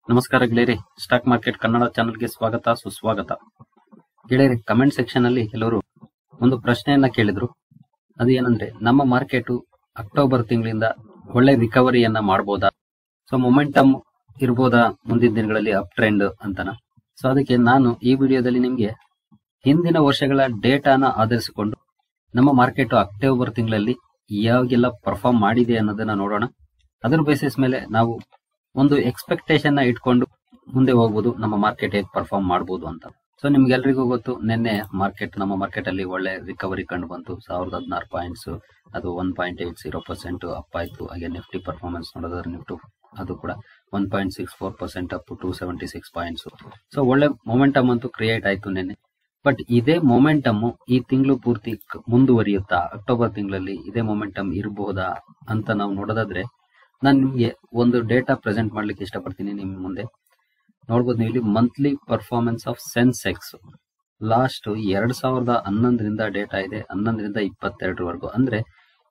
ನಮಸ್ಕಾರ ಗೆಳೆಯರಿ stock market Kannada ಚಾನೆಲ್ಗೆ ಸ್ವಾಗತ ಸುಸ್ವಾಗತ ಗೆಳೆಯರಿ ಕಮೆಂಟ್ ಸೆಕ್ಷನ್ ಅಲ್ಲಿ ಕೆಲವರು ಒಂದು ಪ್ರಶ್ನೆಯನ್ನ ಕೇಳಿದ್ರು ಅದು ಏನಂದ್ರೆ ನಮ್ಮ ಮಾರ್ಕೆಟ್ ಅಕ್ಟೋಬರ್ ತಿಂಗಳಿಂದ ಒಳ್ಳೆ ರಿಕವರಿಯನ್ನ ಮಾಡಬಹುದಾ ಸೊ ಮೊಮೆಂಟಮ್ ಇರ್ಬೋದಾ ಮುಂದಿನ ದಿನಗಳಲ್ಲಿ ಅಪ್ ಟ್ರೆಂಡ್ ಅಂತನ ಸೊ ಅದಕ್ಕೆ ನಾನು ಈ ವಿಡಿಯೋದಲ್ಲಿ ನಿಮ್ಗೆ ಹಿಂದಿನ ವರ್ಷಗಳ ಡೇಟಾನ ಆಧರಿಸಿಕೊಂಡು ನಮ್ಮ ಮಾರ್ಕೆಟ್ ಅಕ್ಟೋಬರ್ ತಿಂಗಳಲ್ಲಿ ಯಾವಾಗೆಲ್ಲ ಪರ್ಫಾರ್ಮ್ ಮಾಡಿದೆ ಅನ್ನೋದನ್ನ ನೋಡೋಣ ಅದರ ಬೇಸಿಸ್ ಮೇಲೆ ನಾವು ಒಂದು ಎಕ್ಸ್ಪೆಕ್ಟೇಷನ್ ನ ಇಟ್ಕೊಂಡು ಮುಂದೆ ಹೋಗ್ಬೋದು ನಮ್ಮ ಮಾರ್ಕೆಟ್ ಹೇಗೆ ಪರ್ಫಾರ್ಮ್ ಮಾಡಬಹುದು ಅಂತ ಸೊ ನಿಮ್ಗೆಲ್ರಿಗೂ ಗೊತ್ತು ನಿನ್ನೆ ಮಾರ್ಕೆಟ್ ನಮ್ಮ ಮಾರ್ಕೆಟ್ ಅಲ್ಲಿ ಒಳ್ಳೆ ರಿಕವರಿ ಕಂಡು ಬಂತು ಸಾವಿರದ ಹದಿನಾರು ಪಾಯಿಂಟ್ಸ್ ಅದು one point eight zero percent up ಆಯ್ತು ಹಾಗೆ ನಿಫ್ಟಿ ಪರ್ಫಾರ್ಮೆನ್ಸ್ ನೋಡೋದಾದ್ರೆ ನಿಫ್ಟಿ ಅದು ಕೂಡ one point six four percent up to seventy six points so ಒಳ್ಳೆ ಮೊಮೆಂಟಮ್ ಅಂತೂ ಕ್ರಿಯೇಟ್ ಆಯ್ತು ನಿನ್ನೆ ಬಟ್ ಇದೇ ಮೊಮೆಂಟಮ್ ಈ ತಿಂಗಳು ಪೂರ್ತಿ ಕ- ಮುಂದುವರಿಯುತ್ತಾ ಅಕ್ಟೋಬರ್ ತಿಂಗಳಲ್ಲಿ ಇದೇ ಮೊಮೆಂಟಮ್ ಇರಬಹುದಾ ಅಂತ ನಾವು ನೋಡೋದಾದ್ರೆ ನಾನು ನಿಮ್ಗೆ ಒಂದು ಡೇಟಾ ಪ್ರೆಸೆಂಟ್ ಮಾಡ್ಲಿಕ್ಕೆ ಇಷ್ಟಪಡ್ತೀನಿ ನಿಮ್ ಮುಂದೆ ನೋಡ್ಬೋದು ನೀವು ಇಲ್ಲಿ monthly performance of Sensex last ಎರಡ್ ಸಾವಿರದ ಹನ್ನೊಂದರಿಂದ ಡೇಟಾ ಇದೆ ಹನ್ನೊಂದರಿಂದ ಇಪ್ಪತ್ತೆರಡರವರೆಗೂ ಅಂದ್ರೆ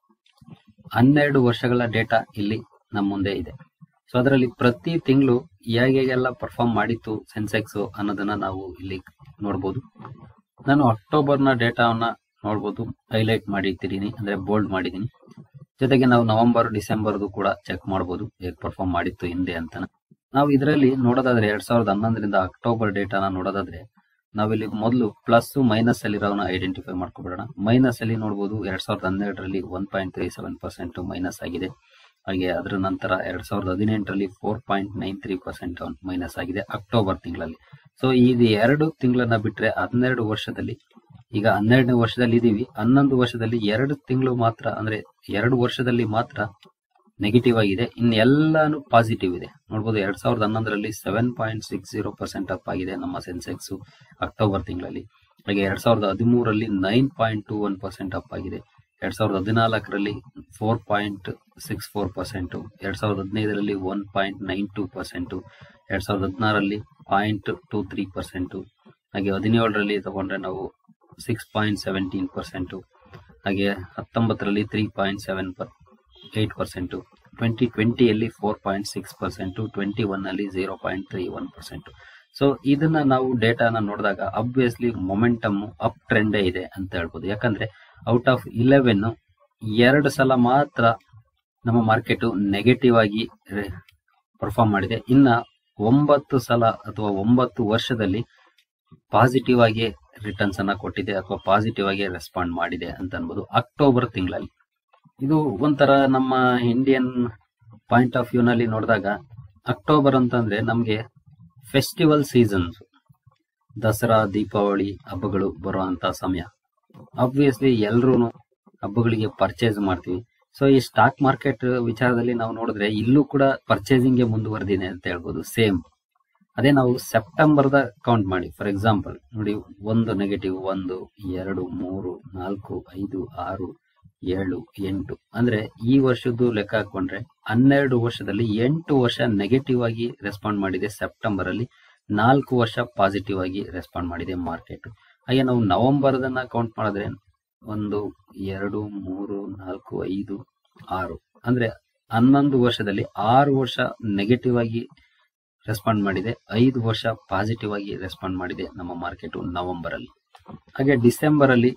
ಹನ್ನೆರಡು ವರ್ಷಗಳ ಡೇಟಾ ಇಲ್ಲಿ ನಮ್ಮ ಮುಂದೆ ಇದೆ ಸೊ ಅದರಲ್ಲಿ ಪ್ರತಿ ತಿಂಗಳು ಹೇಗೆಲ್ಲ ಪರ್ಫಾರ್ಮ್ ಮಾಡಿತ್ತು ಸೆನ್ಸೆಕ್ಸ್ ಅನ್ನೋದನ್ನ ನಾವು ಇಲ್ಲಿ ನೋಡ್ಬೋದು ನಾನು ಅಕ್ಟೋಬರ್ನ ಡೇಟಾವನ್ನ ನೋಡ್ಬೋದು ಹೈಲೈಟ್ ಮಾಡಿಟ್ಟಿದ್ದೀನಿ ಅಂದ್ರೆ ಬೋಲ್ಡ್ ಮಾಡಿದ್ದೀನಿ ಜೊತೆಗೆ ನಾವು ನವೆಂಬರ್ ಡಿಸೆಂಬರ್ದು ಕೂಡ ಚೆಕ್ ಮಾಡ್ಬೋದು ಹೇಗೆ ಪರ್ಫಾರ್ಮ್ ಮಾಡಿತ್ತು ಹಿಂದೆ ಅಂತ ನಾವು ಇದರಲ್ಲಿ ನೋಡೋದಾದ್ರೆ ಎರಡ್ ಸಾವಿರದ ಹನ್ನೊಂದರಿಂದ ಅಕ್ಟೋಬರ್ ಡೇಟಾನ ನೋಡೋದಾದ್ರೆ ನಾವಿಲ್ಲಿ ಮೊದಲು ಪ್ಲಸ್ ಮೈನಸ್ ಅಲ್ಲಿ ಇರೋನ ಐಡೆಂಟಿಫೈ ಮಾಡ್ಕೊಬಿಡೋಣ ಮೈನಸ್ ಅಲ್ಲಿ ನೋಡಬಹುದು ಎರಡ್ ಸಾವಿರದ ಹನ್ನೆರಡರಲ್ಲಿ one point three seven percent minus ಆಗಿದೆ ಹಾಗೆ ಅದರ ನಂತರ ಎರಡ್ ಸಾವಿರದ ಹದಿನೆಂಟರಲ್ಲಿ four point nine three percent minus ಆಗಿದೆ ಅಕ್ಟೋಬರ್ ತಿಂಗಳಲ್ಲಿ ಸೊ ಇದು ಎರಡು ತಿಂಗಳನ್ನ ಬಿಟ್ರೆ ಹನ್ನೆರಡು ವರ್ಷದಲ್ಲಿ ಈಗ ಹನ್ನೆರಡನೇ ವರ್ಷದಲ್ಲಿ ಇದೀವಿ ಹನ್ನೊಂದು ವರ್ಷದಲ್ಲಿ ಎರಡು ತಿಂಗಳು ಮಾತ್ರ ಅಂದ್ರೆ ಎರಡು ವರ್ಷದಲ್ಲಿ ಮಾತ್ರ ನೆಗೆಟಿವ್ ಆಗಿದೆ ಇನ್ನೆಲ್ಲಾನು ಪಾಸಿಟಿವ್ ಇದೆ ನೋಡ್ಬೋದು ಎರಡ್ ಸಾವಿರದ ಹನ್ನೊಂದರಲ್ಲಿ seven point six zero percent up ಆಗಿದೆ ನಮ್ಮ ಸೆನ್ಸೆಕ್ಸ್ ಅಕ್ಟೋಬರ್ ತಿಂಗಳಲ್ಲಿ ಹಾಗೆ ಎರಡ್ ಸಾವಿರದ ಹದಿಮೂರರಲ್ಲಿ nine point two one percent up ಆಗಿದೆ ಎರಡ್ ಸಾವಿರದ ಹದಿನಾಲ್ಕರಲ್ಲಿ four point six four percent ಎರಡ್ ಸಾವಿರದ ಹದಿನೈದರಲ್ಲಿ one point nine two percent ಎರಡ್ ಸಾವಿರದ ಹದಿನಾರರಲ್ಲಿ ಪಾಯಿಂಟ್ ಟೂ ತ್ರೀ ಪರ್ಸೆಂಟ್ ಹಾಗೆ ಹದಿನೇಳರಲ್ಲಿ ತಗೊಂಡ್ರೆ ನಾವು ಸಿಕ್ಸ್ ಪಾಯಿಂಟ್ ಸೆವೆಂಟೀನ್ ಪರ್ಸೆಂಟ್ ಹಾಗೆ ಹತ್ತೊಂಬತ್ತರಲ್ಲಿ three point seven per eight percent twenty ಟ್ವೆಂಟಿಯಲ್ಲಿ four point six percent twenty one ಅಲ್ಲಿ zero point three one percent so ಇದನ್ನ ನಾವು ಡೇಟಾನ ನೋಡಿದಾಗ ಅಬ್ವಿಯಸ್ಲಿ ಮೊಮೆಂಟಮ್ ಅಪ್ ಟ್ರೆಂಡೇ ಇದೆ ಅಂತ ಹೇಳ್ಬೋದು ಯಾಕಂದ್ರೆ ಔಟ್ ಆಫ್ ಇಲೆವೆನ್ ಎರಡು ಸಲ ಮಾತ್ರ ನಮ್ಮ ಮಾರ್ಕೆಟ್ ನೆಗೆಟಿವ್ ಆಗಿ ಪರ್ಫಾರ್ಮ್ ಮಾಡಿದೆ ಇನ್ನ ಒಂಬತ್ತು ಸಲ ಅಥವಾ ಒಂಬತ್ತು ವರ್ಷದಲ್ಲಿ ಪಾಸಿಟಿವ್ ಆಗಿ ರಿಟರ್ನ್ಸ್ ಅನ್ನ ಕೊಟ್ಟಿದೆ ಅಥವಾ ಪಾಸಿಟಿವ್ ಆಗಿ ರೆಸ್ಪಾಂಡ್ ಮಾಡಿದೆ ಅಂತ ಅನ್ಬೋದು ಅಕ್ಟೋಬರ್ ತಿಂಗಳಲ್ಲಿ ಇದು ಒಂಥರ ನಮ್ಮ ಇಂಡಿಯನ್ ಪಾಯಿಂಟ್ ಆಫ್ ವ್ಯೂ ನಲ್ಲಿ ನೋಡಿದಾಗ ಅಕ್ಟೋಬರ್ ಅಂತಂದ್ರೆ ನಮ್ಗೆ ಫೆಸ್ಟಿವಲ್ ಸೀಸನ್ಸ್ ದಸರಾ ದೀಪಾವಳಿ ಹಬ್ಬಗಳು ಬರುವಂತ ಸಮಯ ಆಬ್ವಿಯಸ್ಲಿ ಎಲ್ರೂ ಹಬ್ಬಗಳಿಗೆ ಪರ್ಚೇಸ್ ಮಾಡ್ತೀವಿ ಸೊ ಈ ಸ್ಟಾಕ್ ಮಾರ್ಕೆಟ್ ವಿಚಾರದಲ್ಲಿ ನಾವು ನೋಡಿದ್ರೆ ಇಲ್ಲೂ ಕೂಡ ಪರ್ಚೇಸಿಂಗ್ ಮುಂದುವರೆದಿದೆ ಅಂತ ಹೇಳ್ಬೋದು ಸೇಮ್ ಅದೇ ನಾವು ಸೆಪ್ಟೆಂಬರ್ದ ಕೌಂಟ್ ಮಾಡಿ ಫಾರ್ ಎಕ್ಸಾಂಪಲ್ ನೋಡಿ ಒಂದು ನೆಗೆಟಿವ್ ಒಂದು ಎರಡು ಮೂರು ನಾಲ್ಕು ಐದು ಆರು ಏಳು ಎಂಟು ಅಂದ್ರೆ ಈ ವರ್ಷದ್ದು ಲೆಕ್ಕ ಹಾಕೊಂಡ್ರೆ ಹನ್ನೆರಡು ವರ್ಷದಲ್ಲಿ ಎಂಟು ವರ್ಷ ನೆಗೆಟಿವ್ ಆಗಿ ರೆಸ್ಪಾಂಡ್ ಮಾಡಿದೆ ಸೆಪ್ಟೆಂಬರ್ ಅಲ್ಲಿ ನಾಲ್ಕು ವರ್ಷ ಪಾಸಿಟಿವ್ ಆಗಿ ರೆಸ್ಪಾಂಡ್ ಮಾಡಿದೆ ಮಾರ್ಕೆಟ್ ಹಾಗೆ ನಾವು ನವೆಂಬರ್ದನ್ನ ಕೌಂಟ್ ಮಾಡಿದ್ರೆ ಒಂದು ಎರಡು ಮೂರು ನಾಲ್ಕು ಐದು ಆರು ಅಂದ್ರೆ ಹನ್ನೊಂದು ವರ್ಷದಲ್ಲಿ ಆರು ವರ್ಷ ನೆಗೆಟಿವ್ ಆಗಿ ರೆಸ್ಪಾಂಡ್ ಮಾಡಿದೆ ಐದು ವರ್ಷ ಪಾಸಿಟಿವ್ ಆಗಿ ರೆಸ್ಪಾಂಡ್ ಮಾಡಿದೆ ನಮ್ಮ ಮಾರ್ಕೆಟ್ ನವೆಂಬರ್ ಅಲ್ಲಿ ಹಾಗೆ ಡಿಸೆಂಬರ್ ಅಲ್ಲಿ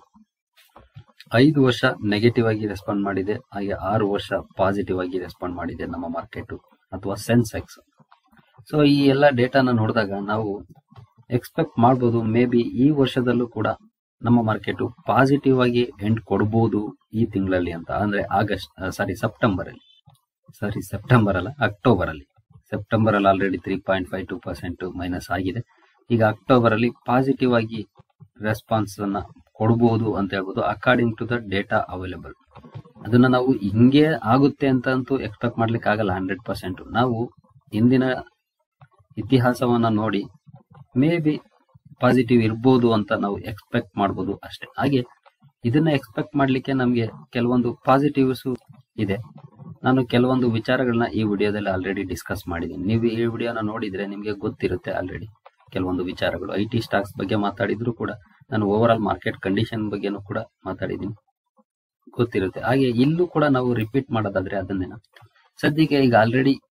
ಐದು ವರ್ಷ ನೆಗೆಟಿವ್ ಆಗಿ ರೆಸ್ಪಾಂಡ್ ಮಾಡಿದೆ ಹಾಗೆ ಆರು ವರ್ಷ ಪಾಸಿಟಿವ್ ಆಗಿ ರೆಸ್ಪಾಂಡ್ ಮಾಡಿದೆ ನಮ್ಮ ಮಾರ್ಕೆಟ್ ಅಥವಾ ಸೆನ್ಸೆಕ್ಸ್ ಸೊ ಈ ಎಲ್ಲ ಡೇಟಾನ ನೋಡಿದಾಗ ನಾವು ಎಕ್ಸ್ಪೆಕ್ಟ್ ಮಾಡ್ಬೋದು ಮೇ ಬಿ ಈ ವರ್ಷದಲ್ಲೂ ಕೂಡ ನಮ್ಮ ಮಾರ್ಕೆಟ್ ಪಾಸಿಟಿವ್ ಆಗಿ ಎಂಡ್ ಕೊಡಬಹುದು ಈ ತಿಂಗಳಲ್ಲಿ ಅಂತ ಅಂದ್ರೆ ಆಗಸ್ಟ್ ಸಾರಿ ಸೆಪ್ಟೆಂಬರ್ ಅಲ್ಲಿ ಸಾರಿ ಸೆಪ್ಟೆಂಬರ್ ಅಲ್ಲ ಅಕ್ಟೋಬರ್ ಅಲ್ಲಿ ಸೆಪ್ಟೆಂಬರ್ ಅಲ್ಲಿ already three point five two percent minus ಆಗಿದೆ ಈಗ ಅಕ್ಟೋಬರ್ ಅಲ್ಲಿ ಪಾಸಿಟಿವ್ ಆಗಿ ರೆಸ್ಪಾನ್ಸ್ ಅನ್ನ ಕೊಡಬಹುದು ಅಂತ ಹೇಳ್ಬೋದು according to the data available ಅದನ್ನ ನಾವು ಹಿಂಗೆ ಆಗುತ್ತೆ ಅಂತ ಅಂತೂ ಎಕ್ಸ್ಪೆಕ್ಟ್ ಮಾಡ್ಲಿಕ್ಕೆ ಆಗಲ್ಲ ಹಂಡ್ರೆಡ್ ಪರ್ಸೆಂಟ್ ನಾವು ಹಿಂದಿನ ಇತಿಹಾಸವನ್ನ ನೋಡಿ ಮೇ ಬಿ ಪಾಸಿಟಿವ್ ಇರ್ಬೋದು ಅಂತ ನಾವು ಎಕ್ಸ್ಪೆಕ್ಟ್ ಮಾಡ್ಬೋದು ಅಷ್ಟೇ ಹಾಗೆ ಇದನ್ನ ಎಕ್ಸ್ಪೆಕ್ಟ್ ಮಾಡ್ಲಿಕ್ಕೆ ನಮ್ಗೆ ಕೆಲವೊಂದು ಪಾಸಿಟಿವ್ಸ್ ಇದೆ ನಾನು ಕೆಲವೊಂದು ವಿಚಾರಗಳನ್ನ ಈ ವಿಡಿಯೋದಲ್ಲಿ ಆಲ್ರೆಡಿ ಡಿಸ್ಕಸ್ ಮಾಡಿದ್ದೀನಿ ನೀವು ಈ ವಿಡಿಯೋನ ನೋಡಿದ್ರೆ ನಿಮಗೆ ಗೊತ್ತಿರುತ್ತೆ ಆಲ್ರೆಡಿ ಕೆಲವೊಂದು ವಿಚಾರಗಳು ಐ ಟಿ ಸ್ಟಾಕ್ಸ್ ಬಗ್ಗೆ ಮಾತಾಡಿದ್ರು ಕೂಡ ನಾನು ಓವರ್ ಆಲ್ ಮಾರ್ಕೆಟ್ ಕಂಡೀಷನ್ ಬಗ್ಗೆನೂ ಕೂಡ ಮಾತಾಡಿದ್ದೀನಿ ಗೊತ್ತಿರುತ್ತೆ ಹಾಗೆ ಇಲ್ಲೂ ಕೂಡ ನಾವು ರಿಪೀಟ್ ಮಾಡೋದಾದ್ರೆ ಅದನ್ನೇನ ಸದ್ಯಕ್ಕೆ ಈಗ ಆಲ್ರೆಡಿ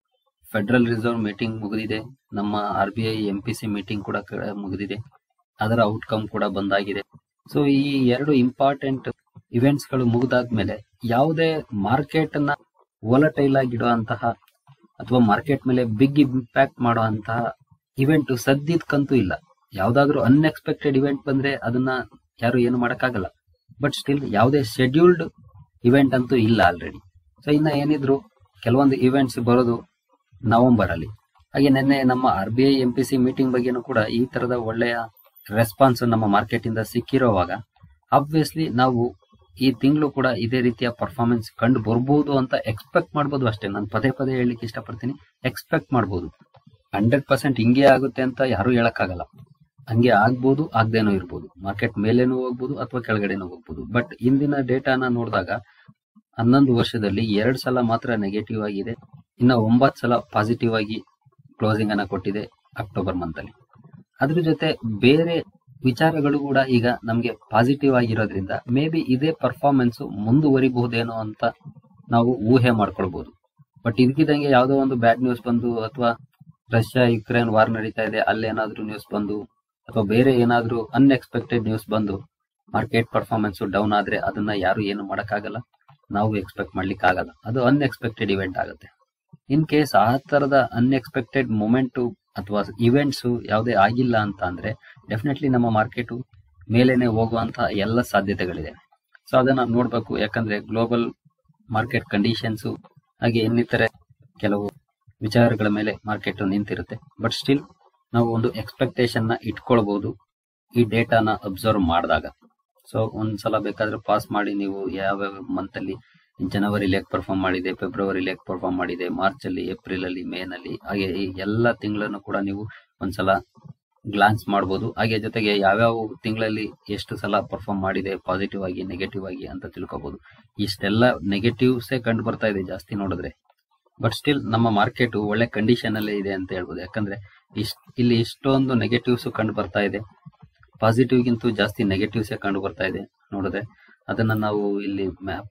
ಫೆಡರಲ್ ರಿಸರ್ವ್ ಮೀಟಿಂಗ್ ಮುಗಿದಿದೆ ನಮ್ಮ R B I M P C meeting ಕೂಡ ಕ- ಮುಗಿದಿದೆ ಅದರ ಔಟ್ಕಮ್ ಕೂಡ ಬಂದಾಗಿದೆ ಸೊ ಈ ಎರಡು ಇಂಪಾರ್ಟೆಂಟ್ ಇವೆಂಟ್ಸ್ ಗಳು ಮುಗಿದಾದ್ಮೇಲೆ ಯಾವುದೇ ಮಾರ್ಕೆಟ್ ನ ವೊಲಟೈಲ್ ಆಗಿಡುವಂತಹ ಅಥವಾ ಮಾರ್ಕೆಟ್ ಮೇಲೆ ಬಿಗ್ ಇಂಪ್ಯಾಕ್ಟ್ ಮಾಡುವಂತಹ ಇವೆಂಟ್ ಸದ್ಯಕ್ಕಂತೂ ಇಲ್ಲ ಯಾವ್ದಾದ್ರು ಅನ್ಎಕ್ಸ್ಪೆಕ್ಟೆಡ್ ಇವೆಂಟ್ ಬಂದ್ರೆ ಅದನ್ನ ಯಾರು ಏನು ಮಾಡಕ್ಕಾಗಲ್ಲ ಬಟ್ ಸ್ಟಿಲ್ ಯಾವುದೇ ಶೆಡ್ಯೂಲ್ಡ್ ಇವೆಂಟ್ ಅಂತೂ ಇಲ್ಲ ಆಲ್ರೆಡಿ ಸೊ ಇನ್ನ ಏನಿದ್ರು ಕೆಲವೊಂದು ಇವೆಂಟ್ಸ್ ಬರೋದು ನವೆಂಬರ್ ಅಲ್ಲಿ ಹಾಗೆ ನಿನ್ನೆ ನಮ್ಮ R B I M P C meeting ಬಗ್ಗೆನೂ ಕೂಡ ಈ ತರದ ಒಳ್ಳೆಯ ರೆಸ್ಪಾನ್ಸ್ ನಮ್ಮ ಮಾರ್ಕೆಟ್ ಇಂದ ಸಿಕ್ಕಿರೋವಾಗ ಆಬ್ವಿಯಸ್ಲಿ ನಾವು ಈ ತಿಂಗಳು ಕೂಡ ಇದೇ ರೀತಿಯ ಪರ್ಫಾರ್ಮೆನ್ಸ್ ಕಂಡು ಬರ್ಬೋದು ಅಂತ ಎಕ್ಸ್ಪೆಕ್ಟ್ ಮಾಡ್ಬೋದು ಅಷ್ಟೇ ನಾನು ಪದೇ ಪದೇ ಹೇಳಲಿಕ್ಕೆ ಇಷ್ಟಪಡ್ತೀನಿ ಎಕ್ಸ್ಪೆಕ್ಟ್ ಮಾಡ್ಬೋದು ಹಂಡ್ರೆಡ್ ಪರ್ಸೆಂಟ್ ಹಿಂಗೆ ಆಗುತ್ತೆ ಅಂತ ಯಾರು ಹೇಳಕ್ಕಾಗಲ್ಲ ಹಂಗೆ ಆಗ್ಬೋದು ಆಗ್ದೇನೋ ಇರ್ಬೋದು ಮಾರ್ಕೆಟ್ ಮೇಲೇನೂ ಹೋಗ್ಬೋದು ಅಥವಾ ಕೆಳಗಡೆನೂ ಹೋಗ್ಬೋದು ಬಟ್ ಇಂದಿನ ಡೇಟಾನ ನೋಡಿದಾಗ ಹನ್ನೊಂದು ವರ್ಷದಲ್ಲಿ ಎರಡ್ ಸಲ ಮಾತ್ರ ನೆಗೆಟಿವ್ ಆಗಿದೆ ಇನ್ನ ಒಂಬತ್ತು ಸಲ ಪಾಸಿಟಿವ್ ಆಗಿ ಕ್ಲೋಸಿಂಗ್ ಅನ್ನ ಕೊಟ್ಟಿದೆ ಅಕ್ಟೋಬರ್ ಮಂತ್ ಅಲ್ಲಿ ಅದ್ರ ಜೊತೆ ಬೇರೆ ವಿಚಾರಗಳು ಕೂಡ ಈಗ ನಮ್ಗೆ ಪಾಸಿಟಿವ್ ಆಗಿರೋದ್ರಿಂದ ಮೇ ಬಿ ಇದೇ ಪರ್ಫಾರ್ಮೆನ್ಸ್ ಮುಂದುವರಿಬಹುದೇನೋ ಅಂತ ನಾವು ಊಹೆ ಮಾಡ್ಕೊಳ್ಬಹುದು ಬಟ್ ಇದಕ್ಕಿದಂಗೆ ಯಾವುದೋ ಒಂದು ಬ್ಯಾಡ್ ನ್ಯೂಸ್ ಬಂದು ಅಥವಾ ರಷ್ಯಾ ಯುಕ್ರೇನ್ ವಾರ್ ನಡೀತಾ ಇದೆ ಅಲ್ಲೇನಾದ್ರೂ ನ್ಯೂಸ್ ಬಂದು ಅಥವಾ ಬೇರೆ ಏನಾದ್ರೂ ಅನ್ಎಕ್ಸ್ಪೆಕ್ಟೆಡ್ ನ್ಯೂಸ್ ಬಂದು ಮಾರ್ಕೆಟ್ ಪರ್ಫಾರ್ಮೆನ್ಸ್ ಡೌನ್ ಆದ್ರೆ ಅದನ್ನ ಯಾರು ಏನು ಮಾಡಕ್ಕಾಗಲ್ಲ ನಾವು ಎಕ್ಸ್ಪೆಕ್ಟ್ ಮಾಡ್ಲಿಕ್ಕೆ ಆಗಲ್ಲ ಅದು ಅನ್ಎಕ್ಸ್ಪೆಕ್ಟೆಡ್ ಇವೆಂಟ್ ಆಗುತ್ತೆ ಇನ್ ಕೇಸ್ ಆ ತರದ ಅನ್ಎಕ್ಸ್ಪೆಕ್ಟೆಡ್ ಮೂಮೆಂಟ್ ಅಥವಾ ಇವೆಂಟ್ಸ್ ಯಾವುದೇ ಆಗಿಲ್ಲ ಅಂತ ಅಂದ್ರೆ ಡೆಫಿನೆಟ್ಲಿ ನಮ್ಮ ಮಾರ್ಕೆಟ್ ಮೇಲೇನೆ ಹೋಗುವಂತ ಎಲ್ಲ ಸಾಧ್ಯತೆಗಳಿದೆ ಸೊ ಅದನ್ನ ನೋಡ್ಬೇಕು ಯಾಕಂದ್ರೆ ಗ್ಲೋಬಲ್ ಮಾರ್ಕೆಟ್ ಕಂಡೀಷನ್ಸ್ ಹಾಗೆ ಇನ್ನಿತರೆ ಕೆಲವು ವಿಚಾರಗಳ ಮೇಲೆ ಮಾರ್ಕೆಟ್ ನಿಂತಿರುತ್ತೆ ಬಟ್ ಸ್ಟಿಲ್ ನಾವು ಒಂದು ಎಕ್ಸ್ಪೆಕ್ಟೇಷನ್ ನ ಇಟ್ಕೊಳ್ಬಹುದು ಈ ಡೇಟಾನ ಅಬ್ಸರ್ವ್ ಮಾಡಿದಾಗ ಸೊ ಒಂದ್ಸಲ ಬೇಕಾದ್ರೆ ಪಾಸ್ ಮಾಡಿ ನೀವು ಯಾವ್ಯಾವ ಮಂತ್ ಅಲ್ಲಿ ಜನವರಿಲಿ ಹೇಗೆ ಪರ್ಫಾರ್ಮ್ ಮಾಡಿದೆ ಫೆಬ್ರವರಿಲಿ ಹೇಗೆ ಪರ್ಫಾರ್ಮ್ ಮಾಡಿದೆ ಮಾರ್ಚ್ ಅಲ್ಲಿ ಏಪ್ರಿಲ್ ಅಲ್ಲಿ ಮೇ ನಲ್ಲಿ ಹಾಗೆ ಈ ಎಲ್ಲ ತಿಂಗಳನ್ನು ಕೂಡ ನೀವು ಒಂದ್ಸಲ ಗ್ಲಾನ್ಸ್ ಮಾಡ್ಬೋದು ಹಾಗೆ ಜೊತೆಗೆ ಯಾವ್ಯಾವ ತಿಂಗಳಲ್ಲಿ ಎಷ್ಟು ಸಲ ಪರ್ಫಾರ್ಮ್ ಮಾಡಿದೆ ಪಾಸಿಟಿವ್ ಆಗಿ ನೆಗೆಟಿವ್ ಆಗಿ ಅಂತ ತಿಳ್ಕೊಬಹುದು ಇಷ್ಟೆಲ್ಲ ನೆಗೆಟಿವ್ಸೇ ಕಂಡು ಬರ್ತಾ ಇದೆ ಜಾಸ್ತಿ ನೋಡಿದ್ರೆ ಬಟ್ ಸ್ಟಿಲ್ ನಮ್ಮ ಮಾರ್ಕೆಟ್ ಒಳ್ಳೆ ಕಂಡೀಷನ್ ಅಲ್ಲೇ ಇದೆ ಅಂತ ಹೇಳ್ಬೋದು ಯಾಕಂದ್ರೆ ಇಷ್ಟ ಇಲ್ಲಿ ಇಷ್ಟೊಂದು ನೆಗೆಟಿವ್ಸ್ ಕಂಡು ಬರ್ತಾ ಇದೆ ಪಾಸಿಟಿವ್ ಗಿಂತೂ ಜಾಸ್ತಿ ನೆಗೆಟಿವ್ಸ್ ಕಂಡು ಬರ್ತಾ ಇದೆ ನೋಡಿದ್ರೆ ಅದನ್ನ ನಾವು ಇಲ್ಲಿ ಮ್ಯಾಪ್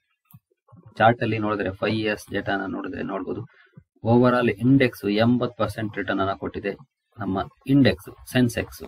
ಚಾರ್ಟ್ ಅಲ್ಲಿ ನೋಡಿದ್ರೆ ಫೈವ್ ಇಯರ್ಸ್ ಡೇಟಾನ ನೋಡಿದ್ರೆ ನೋಡಬಹುದು ಓವರ್ ಆಲ್ ಇಂಡೆಕ್ಸ್ ಎಂಬತ್ ಪರ್ಸೆಂಟ್ ರಿಟರ್ನ್ ಅನ್ನ ಕೊಟ್ಟಿದೆ ನಮ್ಮ ಇಂಡೆಕ್ಸ್ ಸೆನ್ಸೆಕ್ಸ್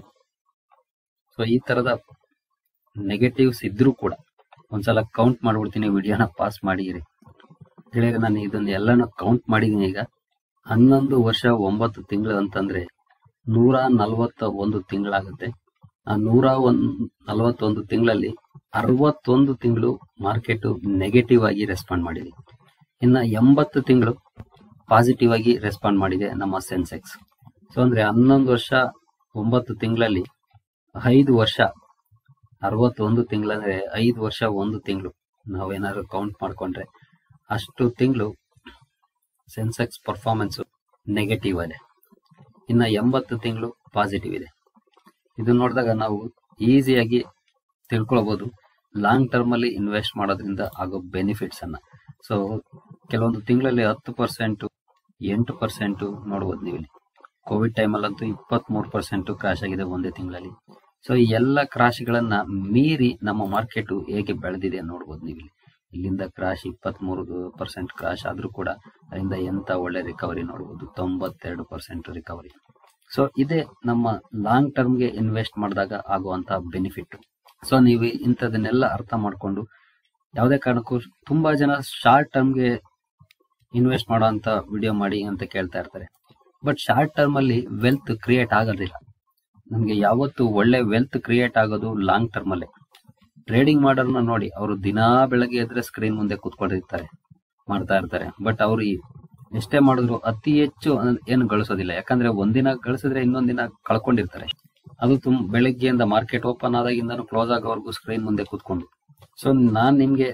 ಸೊ ಈ ತರದ ನೆಗೆಟಿವ್ಸ್ ಇದ್ರೂ ಕೂಡ ಒಂದ್ಸಲ ಕೌಂಟ್ ಮಾಡ್ಬಿಡ್ತೀನಿ ವಿಡಿಯೋನ ಪಾಸ್ ಮಾಡಿರಿ ಗೆಳೆಯರೆ ನಾನು ಇದನ್ನ ಎಲ್ಲಾನು ಕೌಂಟ್ ಮಾಡಿದೀನಿ ಈಗ ಹನ್ನೊಂದು ವರ್ಷ ಒಂಬತ್ತು ತಿಂಗಳು ಅಂತಂದ್ರೆ ನೂರ ನಲವತ್ತ ಒಂದು ತಿಂಗಳಾಗುತ್ತೆ ಆ ನೂರ ಒಂದ್ ನಲವತ್ತೊಂದು ತಿಂಗಳಲ್ಲಿ ಅರವತ್ತೊಂದು ತಿಂಗಳು ಮಾರ್ಕೆಟ್ ನೆಗೆಟಿವ್ ಆಗಿ ರೆಸ್ಪಾಂಡ್ ಮಾಡಿದೆ ಇನ್ನ ಎಂಬತ್ತು ತಿಂಗಳು ಪಾಸಿಟಿವ್ ಆಗಿ ರೆಸ್ಪಾಂಡ್ ಮಾಡಿದೆ ನಮ್ಮ ಸೆನ್ಸೆಕ್ಸ್ ಸೊ ಅಂದ್ರೆ ಹನ್ನೊಂದು ವರ್ಷ ಒಂಬತ್ತು ತಿಂಗಳಲ್ಲಿ ಐದು ವರ್ಷ ಅರವತ್ತೊಂದು ತಿಂಗಳಂದ್ರೆ ಐದು ವರ್ಷ ಒಂದು ತಿಂಗಳು ನಾವೇನಾದ್ರು ಕೌಂಟ್ ಮಾಡ್ಕೊಂಡ್ರೆ ಅಷ್ಟು ತಿಂಗಳು ಸೆನ್ಸೆಕ್ಸ್ ಪರ್ಫಾರ್ಮೆನ್ಸ್ ನೆಗೆಟಿವ್ ಇದೆ ಇನ್ನ ಎಂಬತ್ತು ತಿಂಗಳು ಪಾಸಿಟಿವ್ ಇದೆ ಇದು ನೋಡಿದಾಗ ನಾವು ಈಸಿಯಾಗಿ ತಿಳ್ಕೊಳ್ಬಹುದು ಲಾಂಗ್ ಟರ್ಮ್ ಅಲ್ಲಿ ಇನ್ವೆಸ್ಟ್ ಮಾಡೋದ್ರಿಂದ ಆಗೋ ಬೆನಿಫಿಟ್ಸ್ ಅನ್ನ ಸೊ ಕೆಲವೊಂದು ತಿಂಗಳಲ್ಲಿ ಹತ್ತು ಪರ್ಸೆಂಟ್ ಎಂಟು ಪರ್ಸೆಂಟ್ ನೋಡ್ಬೋದು ನೀವು ಇಲ್ಲಿ ಕೋವಿಡ್ ಟೈಮಲ್ಲಂತೂ ಇಪ್ಪತ್ತ್ ಮೂರು ಪರ್ಸೆಂಟ್ ಕ್ರಾಶ್ ಆಗಿದೆ ಒಂದೇ ತಿಂಗಳಲ್ಲಿ ಸೊ ಈ ಎಲ್ಲ ಕ್ರಾಶ್ಗಳನ್ನ ಮೀರಿ ನಮ್ಮ ಮಾರ್ಕೆಟ್ ಹೇಗೆ ಬೆಳೆದಿದೆ ನೋಡ್ಬೋದು ನೀವು ಇಲ್ಲಿ ಇಲ್ಲಿಂದ ಕ್ರಾಶ್ ಇಪ್ಪತ್ತ್ ಮೂರು ಪರ್ಸೆಂಟ್ ಕ್ರಾಶ್ ಆದ್ರೂ ಕೂಡ ಅದರಿಂದ ಎಂತ ಒಳ್ಳೆ ರಿಕವರಿ ನೋಡಬಹುದು ತೊಂಬತ್ತೆರಡು ಪರ್ಸೆಂಟ್ ರಿಕವರಿ ಸೊ ಇದೇ ನಮ್ಮ ಲಾಂಗ್ ಟರ್ಮ್ಗೆ ಇನ್ವೆಸ್ಟ್ ಮಾಡಿದಾಗ ಆಗುವಂತ ಬೆನಿಫಿಟ್ ಸೊ ನೀವು ಇಂಥದನ್ನೆಲ್ಲ ಅರ್ಥ ಮಾಡ್ಕೊಂಡು ಯಾವುದೇ ಕಾರಣಕ್ಕೂ ತುಂಬಾ ಜನ ಶಾರ್ಟ್ ಟರ್ಮ್ಗೆ ಇನ್ವೆಸ್ಟ್ ಮಾಡುವಂತ ವಿಡಿಯೋ ಮಾಡಿ ಅಂತ ಕೇಳ್ತಾ ಇರ್ತಾರೆ ಬಟ್ ಶಾರ್ಟ್ ಟರ್ಮ್ ಅಲ್ಲಿ ವೆಲ್ತ್ ಕ್ರಿಯೇಟ್ ಆಗೋದಿಲ್ಲ ನಮ್ಗೆ ಯಾವತ್ತು ಒಳ್ಳೆ ವೆಲ್ತ್ ಕ್ರಿಯೇಟ್ ಆಗೋದು ಲಾಂಗ್ ಟರ್ಮ್ ಅಲ್ಲೇ ಟ್ರೇಡಿಂಗ್ ಮಾಡೋರ್ನ ನೋಡಿ ಅವರು ದಿನಾ ಬೆಳಗ್ಗೆ ಎದ್ರೆ ಸ್ಕ್ರೀನ್ ಮುಂದೆ ಕೂತ್ಕೊಂಡಿರ್ತಾರೆ ಮಾಡ್ತಾ ಇರ್ತಾರೆ ಬಟ್ ಅವ್ರು ಈ- ಎಷ್ಟೇ ಮಾಡಿದ್ರು ಅತಿ ಹೆಚ್ಚು ಅನ್- ಏನು ಗಳಿಸೋದಿಲ್ಲ ಯಾಕಂದ್ರೆ ಒಂದಿನ ಗಳಿಸಿದ್ರೆ ಇನ್ನೊಂದಿನ ಕಳ್ಕೊಂಡಿರ್ತಾರೆ ಅದು ತುಂಬ ಬೆಳಗ್ಗೆಯಿಂದ ಮಾರ್ಕೆಟ್ ಓಪನ್ ಆದಾಗಿಂದನೂ ಕ್ಲೋಸ್ ಆಗೋವರೆಗೂ ಸ್ಕ್ರೀನ್ ಮುಂದೆ ಕೂತ್ಕೊಂಡು ಸೊ ನಾನ್ ನಿಮ್ಗೆ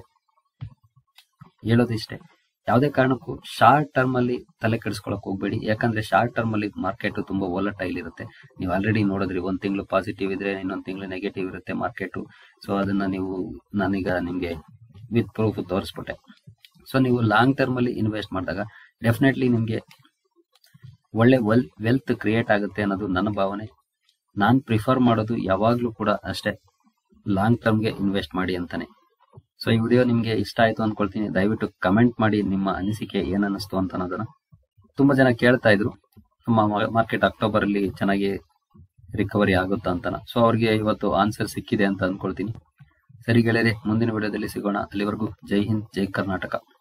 ಹೇಳೋದಿಷ್ಟೇ ಯಾವುದೇ ಕಾರಣಕ್ಕೂ ಶಾರ್ಟ್ ಟರ್ಮ್ ಅಲ್ಲಿ ತಲೆ ಕೆಡಿಸ್ಕೊಳಕ್ ಹೋಗ್ಬೇಡಿ ಯಾಕಂದ್ರೆ ಶಾರ್ಟ್ ಟರ್ಮ್ ಅಲ್ಲಿ ಮಾರ್ಕೆಟ್ ತುಂಬಾ ವೋಲಟೈಲ್ ಇರುತ್ತೆ ನೀವು ಆಲ್ರೆಡಿ ನೋಡಿದ್ರಿ ಒಂದ್ ತಿಂಗಳು ಪಾಸಿಟಿವ್ ಇದ್ರೆ ಇನ್ನೊಂದ್ ತಿಂಗಳು ನೆಗೆಟಿವ್ ಇರುತ್ತೆ ಮಾರ್ಕೆಟ್ ಸೊ ಅದನ್ನ ನೀವು ನಾನೀಗ ನಿಮ್ಗೆ ವಿತ್ ಪ್ರೂಫ್ ತೋರಿಸ್ಬಿಟ್ಟೆ ಸೊ ನೀವು ಲಾಂಗ್ ಟರ್ಮ್ ಅಲ್ಲಿ ಇನ್ವೆಸ್ಟ್ ಮಾಡಿದಾಗ ಡೆಫಿನೆಟ್ಲಿ ನಿಮ್ಗೆ ಒಳ್ಳೆ ವೆಲ್ ವೆಲ್ತ್ ಕ್ರಿಯೇಟ್ ಆಗುತ್ತೆ ಅನ್ನೋದು ನನ್ನ ಭಾವನೆ ನಾನ್ ಪ್ರಿಫರ್ ಮಾಡೋದು ಯಾವಾಗ್ಲೂ ಕೂಡ ಅಷ್ಟೇ ಲಾಂಗ್ ಟರ್ಮ್ಗೆ ಇನ್ವೆಸ್ಟ್ ಮಾಡಿ ಅಂತಾನೆ ಸೊ ಈ ವಿಡಿಯೋ ನಿಮ್ಗೆ ಇಷ್ಟ ಆಯ್ತು ಅನ್ಕೊಳ್ತೀನಿ ದಯವಿಟ್ಟು ಕಮೆಂಟ್ ಮಾಡಿ ನಿಮ್ಮ ಅನಿಸಿಕೆ ಏನ್ ಅನ್ನಿಸ್ತು ಅಂತ ಅನ್ನೋದನ್ನ ತುಂಬಾ ಜನ ಕೇಳ್ತಾ ಇದ್ರು ನಮ್ಮ ಮಾರ್ಕೆಟ್ ಅಕ್ಟೋಬರ್ ಅಲ್ಲಿ ಚೆನ್ನಾಗಿ ರಿಕವರಿ ಆಗುತ್ತಾ ಅಂತ ಸೊ ಅವ್ರಿಗೆ ಇವತ್ತು ಆನ್ಸರ್ ಸಿಕ್ಕಿದೆ ಅಂತ ಅನ್ಕೊಳ್ತೀನಿ ಸರಿ ಗೆಳೆಯರೆ ಮುಂದಿನ ವಿಡಿಯೋದಲ್ಲಿ ಸಿಗೋಣ ಅಲ್ಲಿವರೆಗೂ ಜೈ ಹಿಂದ್ ಜೈ ಕರ್ನಾಟಕ